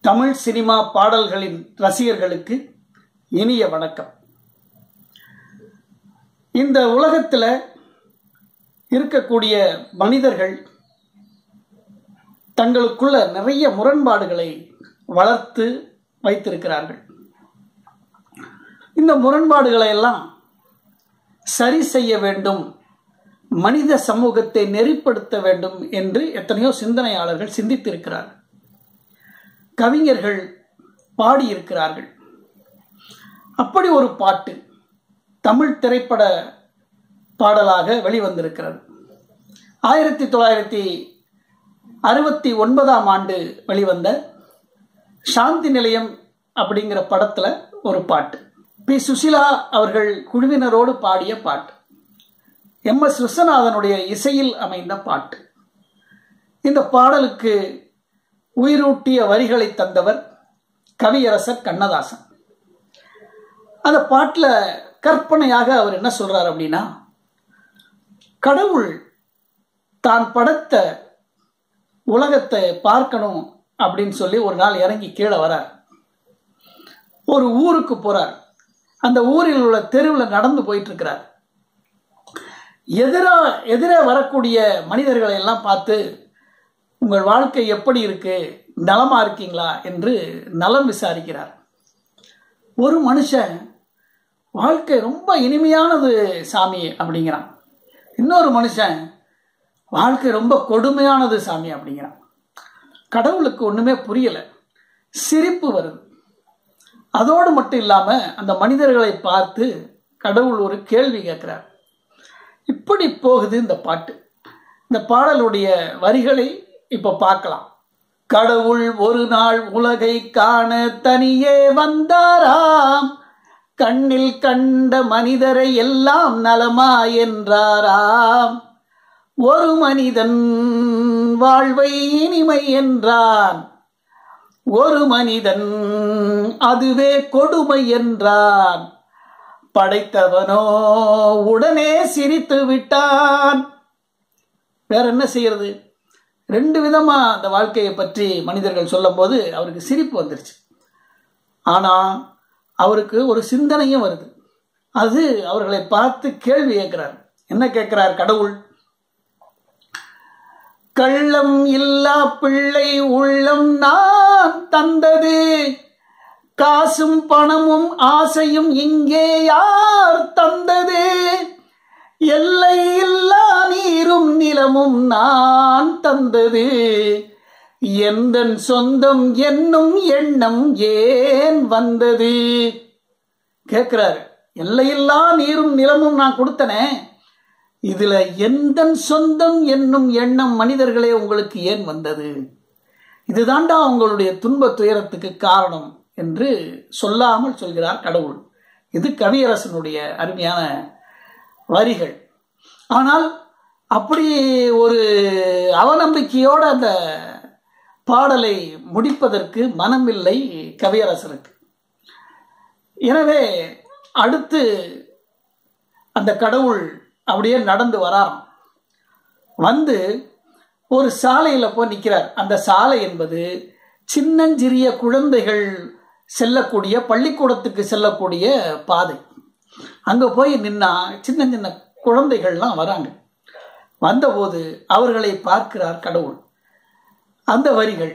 Tamil cinema பாடல்களின் ரசிகர்களுக்கு இனிய வணக்கம் இந்த உலகத்தில் இருக்கக்கூடிய மனிதர்கள் தங்களுக்குள்ள நிறைய முரண்பாடுகளை வளர்த்து வைத்திருக்கிறார்கள் இந்த முரண்பாடுகளை எல்லாம் சரி செய்ய வேண்டும் மனித சமூகத்தை நெறிப்படுத்த வேண்டும் என்று எத்தனையோ சிந்தனையாளர்கள் சிந்தித்திருக்கிறார்கள் கவிஞர்கள் பாடியிருக்கிறார்கள் அப்படி ஒரு பாட்டு தமிழ் திரைப்பட பாடலாக வெளிவந்திருக்கிறது ஆயிரத்தி தொள்ளாயிரத்தி அறுபத்தி ஒன்பதாம் ஆண்டு வெளிவந்த சாந்தி நிலையம் அப்படிங்கிற படத்தில் ஒரு பாட்டு பி சுசிலா அவர்கள் குழுவினரோடு பாடிய பாட்டு எம் எஸ் விஸ்வநாதனுடைய இசையில் அமைந்த பாட்டு இந்த பாடலுக்கு உயிரூட்டிய வரிகளை தந்தவர் கவியரசர் கண்ணதாசன் அந்த பாட்டில் கற்பனையாக அவர் என்ன சொல்றார் அப்படின்னா கடவுள் தான் படைத்த உலகத்தை பார்க்கணும் அப்படின்னு சொல்லி ஒரு நாள் இறங்கி கீழே வரார் ஒரு ஊருக்கு போறார் அந்த ஊரில் உள்ள தெருவில் நடந்து போயிட்டு இருக்கிறார் எதிரா எதிரே வரக்கூடிய மனிதர்களை எல்லாம் பார்த்து உங்கள் வாழ்க்கை எப்படி இருக்கு நலமா இருக்கீங்களா என்று நலம் விசாரிக்கிறார் ஒரு மனுஷன் வாழ்க்கை ரொம்ப இனிமையானது சாமி அப்படிங்கிறான் இன்னொரு மனுஷன் வாழ்க்கை ரொம்ப கொடுமையானது சாமி அப்படிங்கிறான் கடவுளுக்கு ஒன்றுமே புரியலை சிரிப்பு வருது அதோடு மட்டும் இல்லாமல் அந்த மனிதர்களை பார்த்து கடவுள் ஒரு கேள்வி கேட்குறார் இப்படி போகுது இந்த பாட்டு இந்த பாடலுடைய வரிகளை இப்போ பார்க்கலாம் கடவுள் ஒரு நாள் உலகை காண தனியே வந்தாராம் கண்ணில் கண்ட மனிதரை எல்லாம் நலமா என்றாராம் ஒரு மனிதன் வாழ்வை இனிமை என்றான் ஒரு மனிதன் அதுவே கொடுமை என்றான் படைத்தவனோ உடனே சிரித்து விட்டான் வேற என்ன செய்யறது ரெண்டு விதமா அந்த வாழ்க்கையை பற்றி மனிதர்கள் சொல்லும் போது அவருக்கு சிரிப்பு வந்துருச்சு ஆனா அவருக்கு ஒரு சிந்தனையும் வருது அது அவர்களை பார்த்து கேள்வி கேட்கிறார் என்ன கேட்கிறார் கடவுள் கள்ளம் இல்லா பிள்ளை உள்ளம் நான் தந்தது காசும் பணமும் ஆசையும் இங்கே யார் தந்தது எல்லை இல்லா நீரும் நிலமும் நான் தந்தது எந்த சொந்தம் என்னும் எண்ணம் ஏன் வந்தது கேட்கிறாரு எல்லையில்லா நீரும் நிலமும் நான் கொடுத்தனே இதுல எந்த சொந்தம் என்னும் எண்ணம் மனிதர்களே உங்களுக்கு ஏன் வந்தது இதுதாண்டா உங்களுடைய துன்ப துயரத்துக்கு காரணம் என்று சொல்லாமல் சொல்கிறார் கடவுள் இது கவியரசனுடைய அருமையான வரிகள் ஆனால் அப்படி ஒரு அவநம்பிக்கையோடு அந்த பாடலை முடிப்பதற்கு மனமில்லை கவியரசனுக்கு எனவே அடுத்து அந்த கடவுள் அப்படியே நடந்து வராராம் வந்து ஒரு சாலையில் போய் நிற்கிறார் அந்த சாலை என்பது சின்னஞ்சிறிய குழந்தைகள் செல்லக்கூடிய பள்ளிக்கூடத்துக்கு செல்லக்கூடிய பாதை அங்கே போய் நின்னா சின்ன சின்ன குழந்தைகள்லாம் வராங்க வந்தபோது அவர்களை பார்க்கிறார் கடவுள் அந்த வரிகள்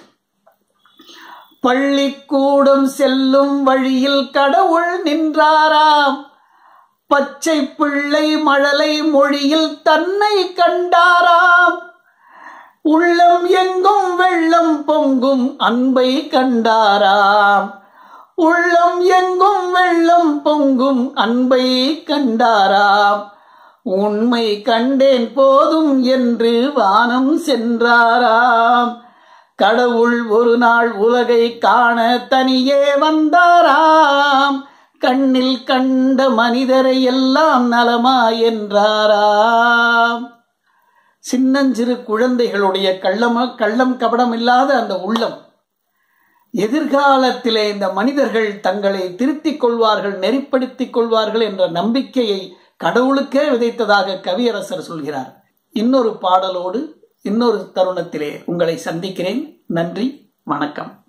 பள்ளிக்கூடம் செல்லும் வழியில் கடவுள் நின்றாராம் பச்சை பிள்ளை மழலை மொழியில் தன்னை கண்டாராம் உள்ளம் எங்கும் வெள்ளம் பொங்கும் அன்பை கண்டாராம் உள்ளம் எங்கும் வெள்ளம் பொங்கும் அன்பை கண்டாராம் உண்மை கண்டேன் போதும் என்று வானம் சென்றாராம் கடவுள் ஒரு நாள் உலகை காண தனியே வந்தாராம் கண்ணில் கண்ட மனிதரை எல்லாம் நலமா என்றாராம் சின்னஞ்சிறு குழந்தைகளுடைய கள்ளம கள்ளம் கபடம் இல்லாத அந்த உள்ளம் எதிர்காலத்திலே இந்த மனிதர்கள் தங்களை திருத்திக் கொள்வார்கள் நெறிப்படுத்திக் கொள்வார்கள் என்ற நம்பிக்கையை கடவுளுக்கே விதைத்ததாக கவியரசர் சொல்கிறார் இன்னொரு பாடலோடு இன்னொரு தருணத்திலே உங்களை சந்திக்கிறேன் நன்றி வணக்கம்